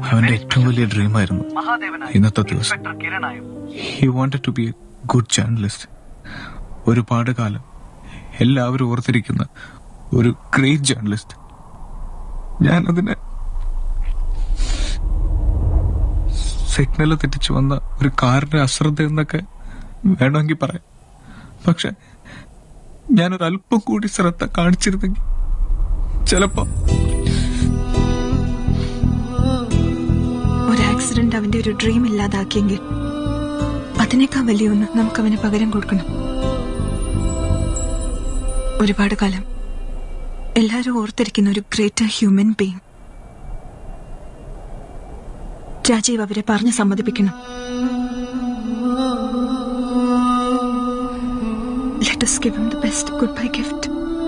അവന്റെ ഏറ്റവും വലിയ ഡ്രീമായിരുന്നു ഇന്നത്തെ ദിവസം he wanted to be a good journalist ഒരുപാട് കാലം എല്ലാവരും ഓർത്തിരിക്കുന്ന ഒരു ഗ്രേറ്റ് ജേർണലിസ്റ്റ് ഞാൻ അതിനെ സിഗ്നൽ തെറ്റിച്ചു വന്ന ഒരു കാറിന്റെ അശ്രദ്ധ എന്നൊക്കെ വേണമെങ്കിൽ പറയാം പക്ഷെ ഞാനൊരു അല്പം കൂടി ശ്രദ്ധ കാണിച്ചിരുന്നെങ്കിൽ ചിലപ്പോ ഒരു ആക്സിഡന്റ് അവന്റെ ഒരു ഡ്രീം ഇല്ലാതാക്കിയെങ്കിൽ അതിനേക്കാൾ വലിയൊന്ന് നമുക്ക് അവന് പകരം കൊടുക്കണം ഒരുപാട് കാലം എല്ലാവരും ഓർത്തിരിക്കുന്ന ഒരു ഗ്രേറ്റർ ഹ്യൂമൻ ബീങ് രാജീവ് അവരെ പറഞ്ഞ് സമ്മതിപ്പിക്കണം Let us give him the best goodbye gift.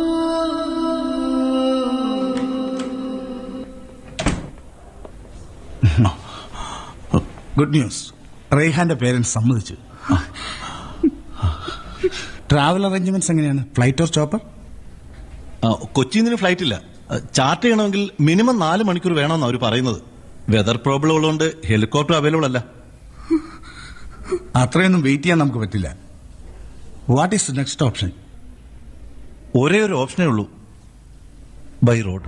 Good news റേഹാന്റെ പേരൻസ് സമ്മതിച്ചു ട്രാവൽ അറേഞ്ച്മെന്റ്സ് എങ്ങനെയാണ് ഫ്ലൈറ്റ് ഓർ ചോപ്പർ കൊച്ചിയിൽ നിന്ന് ഫ്ലൈറ്റ് ഇല്ല ചാർട്ട് ചെയ്യണമെങ്കിൽ മിനിമം നാല് മണിക്കൂർ വേണമെന്ന് അവർ പറയുന്നത് വെതർ പ്രോബ്ലം ഉള്ളതുകൊണ്ട് ഹെലികോപ്റ്റർ അവൈലബിൾ അല്ല അത്രയൊന്നും വെയിറ്റ് ചെയ്യാൻ നമുക്ക് പറ്റില്ല വാട്ട് ഈസ് നെക്സ്റ്റ് ഓപ്ഷൻ ഒരേ ഒരു ഓപ്ഷനേ ഉള്ളൂ by road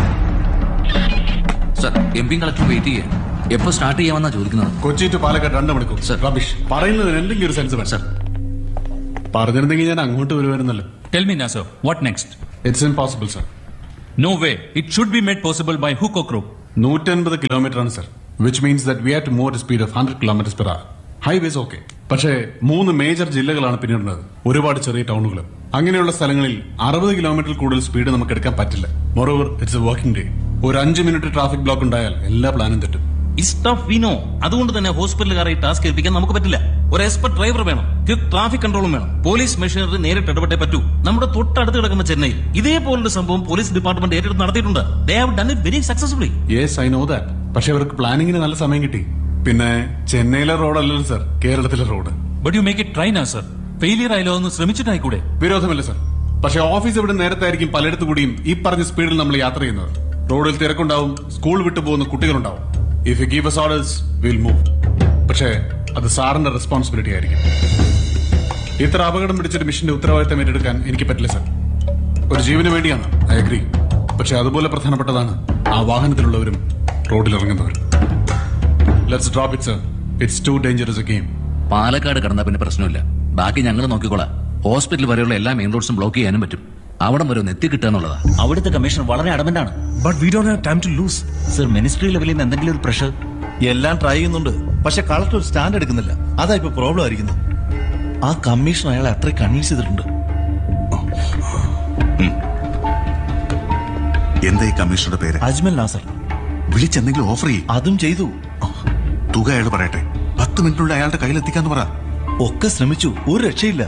sir M P collector wait ചെയ്യാൻ എപ്പോ സ്റ്റാർട്ട് ചെയ്യാമെന്നാ ചോദിക്കുന്നത് കൊച്ചി ടു പാലക്കാട് രണ്ട് മണിക്കൂർ Sir. റബിഷ് പറയുന്നതിന് എന്തെങ്കിലും ഒരു സെൻസ് വേണം പറഞ്ഞിരുന്നെങ്കിൽ ഞാൻ അങ്ങോട്ട് വരുമായിരുന്നല്ലോ Tell me, Naso, what next? It's impossible sir No way. It should be made possible by hook or crook. നൂറ്റൻപത് കിലോമീറ്റർ ആണ് sir which means that we have to move speed of hundred kilometre per hour highways okay പക്ഷേ മൂന്ന് major ജില്ലകളാണ് പിന്നിടുന്നത് ഒരുപാട് ചെറിയ ടൗണുകളും അങ്ങനെയുള്ള സ്ഥലങ്ങളിൽ അറുപത് kilometre കൂടുതൽ സ്പീഡ് നമുക്ക് എടുക്കാൻ പറ്റില്ല moreover it's a working day ഒരു അഞ്ച് മിനിറ്റ് ട്രാഫിക് ബ്ലോക്ക് ഉണ്ടായാൽ എല്ലാ പ്ലാനും തെറ്റും ഇസ് ടഫ് വിനോ അതുകൊണ്ട് തന്നെ ഹോസ്പിറ്റലുകാരെ ഈ ടാസ്ക് ഏൽപ്പിക്കാൻ നമുക്ക് പറ്റില്ല ഒരു എക്സ്പെർട്ട് ഡ്രൈവർ വേണം ക്വിക്ക് ട്രാഫിക് കൺട്രോളും വേണം പോലീസ് മെഷീനറി നേരിട്ട് ഇടപെട്ടേ പറ്റൂ നമ്മുടെ തൊട്ടടുത്ത് കിടക്കുന്ന ചെന്നൈയിൽ ഇതേപോലൊരു സംഭവം പോലീസ് ഡിപ്പാർട്ട്മെന്റ് ഏറ്റെടുത്ത് നടത്തിയിട്ടുണ്ട് they have done it very successfully yes I know that പക്ഷെ അവർക്ക് പ്ലാനിങ്ങിന് നല്ല സമയം കിട്ടി പിന്നെ ചെന്നൈയിലെ റോഡല്ലല്ലോ സർ കേരളത്തിലെ road But you make it try now, sir. Failure ആയാലോ ഒന്ന് ശ്രമിച്ചിട്ടായിക്കൂടെ വിരോധമില്ല സർ പക്ഷെ ഓഫീസ് ഇവിടെ നേരത്തെ ആയിരിക്കും പലയിടത്തു കൂടിയും ഈ പറഞ്ഞ സ്പീഡിൽ നമ്മൾ യാത്ര ചെയ്യുന്നത് റോഡിൽ തിരക്കുണ്ടാവും സ്കൂൾ വിട്ടു പോകുന്ന കുട്ടികളുണ്ടാവും if you give us orders will move പക്ഷേ അത് സാറിന്റെ റെസ്പോൺസിബിലിറ്റി ആയിരിക്കും ഇത്ര അപകടം പിടിച്ചൊരു മിഷന്റെ ഉത്തരവാദിത്തം ഏറ്റെടുക്കാൻ എനിക്ക് പറ്റില്ല സർ ഒരു ജീവന് വേണ്ടിയാണ് ഐ അഗ്രി പക്ഷെ അതുപോലെ പ്രധാനപ്പെട്ടതാണ് ആ വാഹനത്തിലുള്ളവരും റോഡിൽ ഇറങ്ങുന്നവരും let's drop it sir it's too dangerous a game Palakkad കടന്നാ പിന്നെ പ്രശ്നമില്ല ബാക്കി ഞങ്ങൾ നോക്കിക്കോളാം ഹോസ്പിറ്റൽ വരെയുള്ള എല്ലാ മെയിൻ റോഡ്സും ബ്ലോക്ക് ചെയ്യാനും പറ്റും അവിടം വരെ ഒന്ന് എത്തിക്കിട്ടുക എന്നുള്ളതാ അവിടുത്തെ കമ്മീഷണർ വളരെ അടമന്റ് ആണ് But we don't have time to lose. Sir ministry ലെവലിൽ നിന്ന് എന്തെങ്കിലും ഒരു പ്രഷർ എല്ലാം ട്രൈ ചെയ്യുന്നുണ്ട് പക്ഷെ കളക്ടർ ഒരു സ്റ്റാൻഡ് എടുക്കുന്നില്ല അതാ ഇപ്പൊ പ്രോബ്ലം ആയിരിക്കുന്നത് ആ കമ്മീഷൻ അയാളെ അത്ര കൺവിൻസ് ചെയ്തിട്ടുണ്ട് എന്താ ഈ കമ്മീഷണറുടെ പേര് അജ്മൽ നാസർ വിളിച്ചെന്തെങ്കിലും ഓഫർ ചെയ്യും അതും ചെയ്തു തുക അയാൾ പറയട്ടെ പത്ത് മിനിറ്റിനുള്ളിൽ അയാളുടെ കയ്യിലെത്തിക്കാന്ന് പറ ഒക്കെ ശ്രമിച്ചു ഒരു രക്ഷയില്ല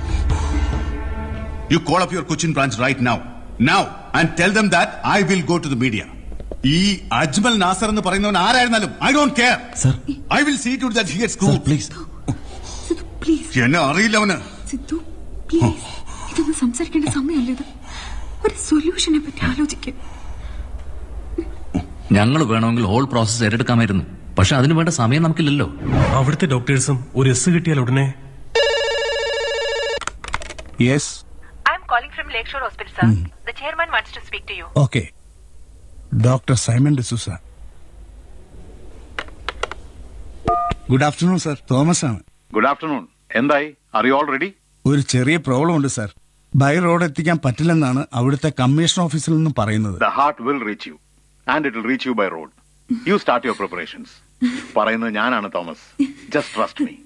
you call up your Cochin branch right now now and tell them that I will go to the media ഈ അജ്മൽ നാസർ എന്ന് പറയുന്നവൻ ആരായിരുന്നാലും I don't care sir I will see to that he gets sir school please please എന്നെ അറിയില്ല അവന് Sidhu please ഇതൊന്നും സംസാരിക്കേണ്ട സമയമല്ല ഇത് ഒരു സൊല്യൂഷനെ പറ്റി ആലോചിക്കുക ഞങ്ങൾ വേണമെങ്കിൽ ഹോൾ പ്രോസസ് ഏറ്റെടുക്കാമായിരുന്നു പക്ഷെ അതിനു വേണ്ട സമയം നമുക്കില്ലല്ലോ അവിടുത്തെ ഡോക്ടേഴ്സും ഒരു എസ് കിട്ടിയാൽ ഉടനെ yes I'm calling from Lakeshore Hospital, sir. The chairman wants to speak to you. Okay doctor Simon D'Souza good afternoon sir Thomas ആണ് ഗുഡ് ആഫ്റ്റർനൂൺ എന്തായി ആർ യു ഓൾ റെഡി ഒരു ചെറിയ പ്രോബ്ലം ഉണ്ട് സർ ബൈ റോഡ് എത്തിക്കാൻ പറ്റില്ലെന്നാണ് അവിടുത്തെ കമ്മീഷൻ ഓഫീസിൽ നിന്നും പറയുന്നത് the heart will reach you and it will reach you by road you start your preparations പറയുന്നത് ഞാനാണ് Thomas just trust me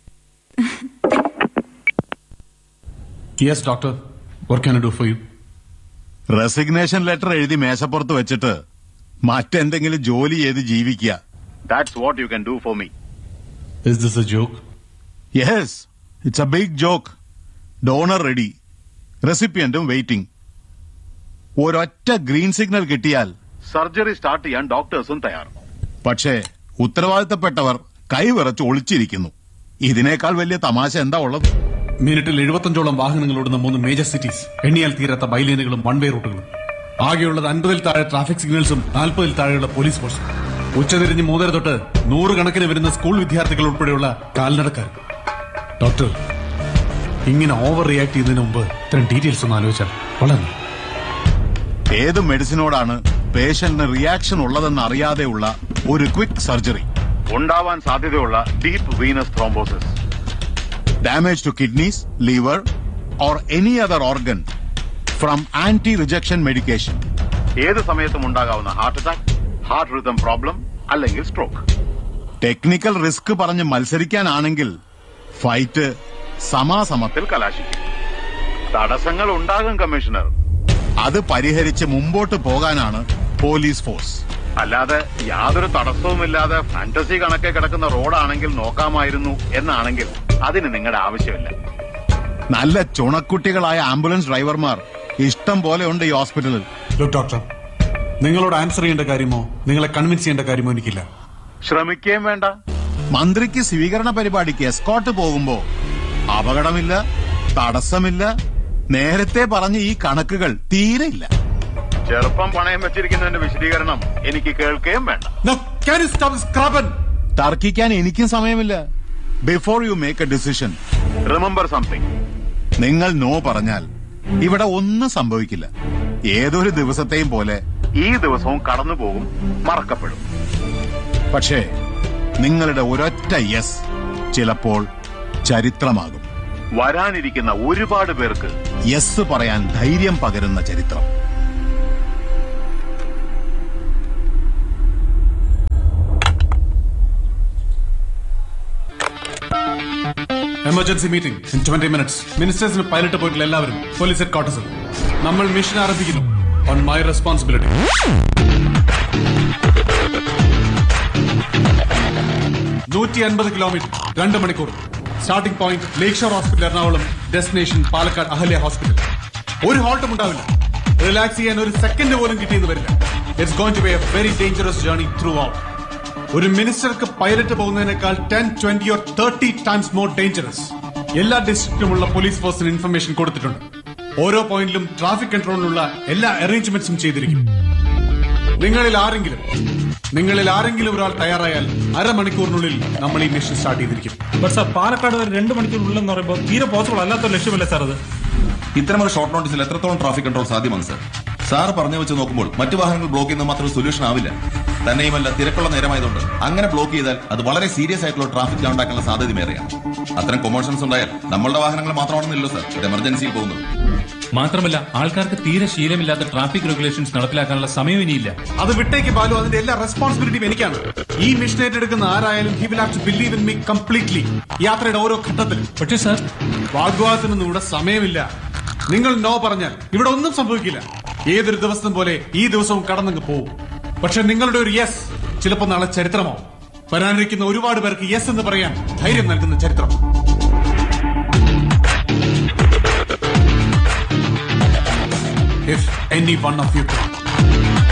yes doctor work can do for you resignation letter എഴുതി മേശപ്പുറത്ത് വെച്ചിട്ട് മറ്റെന്തെങ്കിലും ജോലി ചെയ്ത് ജീവിക്കുക that's what you can do for me is this a joke yes it's a big joke donor ready റെസിപ്പിയന്റും വെയിറ്റിംഗ് ഒരൊറ്റ green signal കിട്ടിയാൽ സർജറി സ്റ്റാർട്ട് ചെയ്യാൻ ഡോക്ടേഴ്സും തയ്യാർ പക്ഷേ ഉത്തരവാദിത്തപ്പെട്ടവർ കൈവിറച്ച് ഒളിച്ചിരിക്കുന്നു ഇതിനേക്കാൾ വലിയ തമാശ എന്താ ഉള്ളത് മിനിറ്റിൽ എഴുപത്തഞ്ചോളം വാഹനങ്ങൾ ഓടുന്ന മൂന്ന് മേജർ സിറ്റീസ് എണ്ണിയാൽ തീരാത്ത ബൈലൈനുകളും വൺ വേ റൂട്ടുകളും ആകെയുള്ളത് അൻപതിൽ താഴെ ട്രാഫിക് സിഗ്നൽസും നാൽപ്പതിൽ താഴെയുള്ള പോലീസ് ഫോഴ്സും ഉച്ചതിരിഞ്ഞ് മൂന്നര തൊട്ട് നൂറുകണക്കിന് വരുന്ന സ്കൂൾ വിദ്യാർത്ഥികൾ ഉൾപ്പെടെയുള്ള കാൽനടക്കാർ ഡോക്ടർ ഇങ്ങനെ ഓവർ റിയാക്ട് ചെയ്യുന്നതിന് മുമ്പ് ഇത്തരം ഡീറ്റെയിൽസ് ഒന്ന് ആലോചിച്ചാൽ വളരെ നന്ദി. ഏത് മെഡിസിനോടാണ് പേഷ്യന്റിന് റിയാക്ഷൻ ഉള്ളതെന്ന് അറിയാതെയുള്ള ഒരു ക്വിക്ക് സർജറി ഉണ്ടാവാൻ സാധ്യതയുള്ള deep venous thrombosis damage to kidneys liver or any other organ from anti rejection medication ഏത് സമയത്തും ഉണ്ടാകാവുന്ന heart attack heart rhythm problem അല്ലെങ്കിൽ സ്ട്രോക്ക് ടെക്നിക്കൽ റിസ്ക് പറഞ്ഞ് മത്സരിക്കാനാണെങ്കിൽ ഫൈറ്റ് സമാസമത്തിൽ കലാശിക്കും തടസ്സങ്ങൾ ഉണ്ടാകും കമ്മീഷണർ അത് പരിഹരിച്ച് മുമ്പോട്ട് പോകാനാണ് പോലീസ് ഫോഴ്സ് അല്ലാതെ യാതൊരു തടസ്സവുമില്ലാതെ ഫാന്റസി കണക്കെ കിടക്കുന്ന റോഡാണെങ്കിൽ നോക്കാമായിരുന്നു എന്നാണെങ്കിൽ അതിന് നിങ്ങളുടെ ആവശ്യമില്ല നല്ല ചുണക്കുട്ടികളായ ആംബുലൻസ് ഡ്രൈവർമാർ ഇഷ്ടം പോലെ ഉണ്ട് ഈ ഹോസ്പിറ്റലിൽ ലുക്ക് ഡോക്ടർ നിങ്ങളോട് ആൻസർ ചെയ്യേണ്ട കാര്യമോ നിങ്ങളെ കൺവിൻസ് ചെയ്യേണ്ട കാര്യമോ എനിക്കില്ല ശ്രമിക്കുകയും വേണ്ട മന്ത്രിക്ക് സ്വീകരണ പരിപാടിക്ക് എസ്കോട്ട് പോകുമ്പോ അപകടമില്ല തടസ്സമില്ല നേരത്തെ പറഞ്ഞ ഈ കണക്കുകൾ തീരെയില്ല ചെറുപ്പം പണയം വെച്ചിരിക്കുന്നതിന്റെ വിശദീകരണം എനിക്ക് കേൾക്കുകയും വേണ്ട Now, can you stop this crap? തർക്കിക്കാൻ എനിക്കും സമയമില്ല before you make a decision remember something നിങ്ങൾ നോ പറഞ്ഞാൽ ഇവിടെ ഒന്നും സംഭവിക്കില്ല ഏതൊരു ദിവസത്തെയും പോലെ ഈ ദിവസവും കടന്നു പോകും മറക്കപ്പെടും പക്ഷേ നിങ്ങളുടെ ഒരൊറ്റ യെസ് ചിലപ്പോൾ ചരിത്രമാകും വരാനിരിക്കുന്ന ഒരുപാട് പേർക്ക് യെസ് പറയാൻ ധൈര്യം പകരുന്ന ചരിത്രം emergency meeting in twenty minutes മിനിസ്റ്റേഴ്സിന് പൈലറ്റ് പോയിട്ടുള്ള എല്ലാവരും പോലീസ് ഹെഡ് ക്വാർട്ടേഴ്സിൽ നമ്മൾ മിഷൻ ആരംഭിക്കുന്നു ഓൺ മൈ റെസ്പോൺസിബിലിറ്റി നൂറ്റി അൻപത് കിലോമീറ്റർ രണ്ട് മണിക്കൂർ starting point Lakeshore hospital Ernakulam destination Palakkad Ahalya hospital ഒരു ഹോൾട്ടും ഉണ്ടാവില്ല റിലാക്സ് ചെയ്യാൻ ഒരു സെക്കൻഡ് പോലും കിട്ടിയെന്ന് വരില്ല it's going to be a very dangerous journey throughout ഒരു മിനിസ്റ്റർക്ക് പൈലറ്റ് പോകുന്നതിനേക്കാൾ ten twenty or thirty times more dangerous എല്ലാ ഡിസ്ട്രിക്റ്റിലുമുള്ള പോലീസ് ഫോഴ്സിന് ഇൻഫർമേഷൻ കൊടുത്തിട്ടുണ്ട് ഓരോ പോയിന്റിലും ട്രാഫിക് കൺട്രോളിനുള്ള എല്ലാ അറേഞ്ച്മെന്റ്സും ചെയ്തിരിക്കും നിങ്ങളിൽ ആരെങ്കിലും നിങ്ങളിൽ ആരെങ്കിലും ഒരാൾ തയ്യാറായാൽ അരമണിക്കൂറിനുള്ളിൽ നമ്മൾ ഈ മിഷൻ സ്റ്റാർട്ട് ചെയ്തിരിക്കും ബട്ട് സാർ പാലക്കാട് വരെ രണ്ട് മണിക്കൂറില്ലെന്ന് പറയുമ്പോൾ തീരെ പോസിബിൾ അല്ലാത്തൊരു ലക്ഷ്യമല്ലേ സാർ അത് ഇത്തരമൊരു ഷോർട്ട് നോട്ടീസിൽ എത്രത്തോളം ട്രാഫിക് കൺട്രോൾ സാധ്യമാണ് സർ സാർ പറഞ്ഞു വെച്ച് നോക്കുമ്പോൾ മറ്റു വാഹനങ്ങൾ ബ്ലോക്ക് ചെയ്യുന്നത് മാത്രം സൊല്യൂഷൻ ആവില്ല തന്നെയുമല്ല തിരക്കുള്ള നേരമായതുകൊണ്ട് അങ്ങനെ ബ്ലോക്ക് ചെയ്താൽ അത് വളരെ സീരിയസ് ആയിട്ടുള്ള ട്രാഫിക് ജാം ഉണ്ടാക്കാനുള്ള സാധ്യതമേറെയാണ് അത്തരം കൊമേഴ്ഷൻസ് ഉണ്ടായാൽ നമ്മളുടെ വാഹനങ്ങൾ മാത്രമാണെന്നില്ലോ സർ ഇത് എമർജൻസിയിൽ പോകുന്നത് മാത്രമല്ല ആൾക്കാർക്ക് തീരെ ശീലമില്ലാത്ത ട്രാഫിക് റെഗുലേഷൻസ് നടപ്പിലാക്കാനുള്ള സമയം ഇനിയില്ല അത് വിട്ടേക്ക് ബാലു അതിന്റെ എല്ലാ റെസ്പോൺസിബിലിറ്റിയും എനിക്കാണ് ഈ മിഷൻ ഏറ്റെടുക്കുന്ന ആരായാലും he will have to believe in me completely യാത്രയുടെ ഓരോ ഘട്ടത്തിലും പക്ഷേ സാർ വാഗ്വാദത്തിനൊന്നും ഇവിടെ സമയമില്ല നിങ്ങൾ നോ പറഞ്ഞാൽ ഇവിടെ ഒന്നും സംഭവിക്കില്ല ഏതൊരു ദിവസം പോലെ ഈ ദിവസവും കടന്നങ്ങ് പോവും പക്ഷെ നിങ്ങളുടെ ഒരു യെസ് ചിലപ്പോൾ നാളെ ചരിത്രമോ വരാനിരിക്കുന്ന ഒരുപാട് പേർക്ക് യെസ് എന്ന് പറയാൻ ധൈര്യം നൽകുന്ന ചരിത്രം If any one of you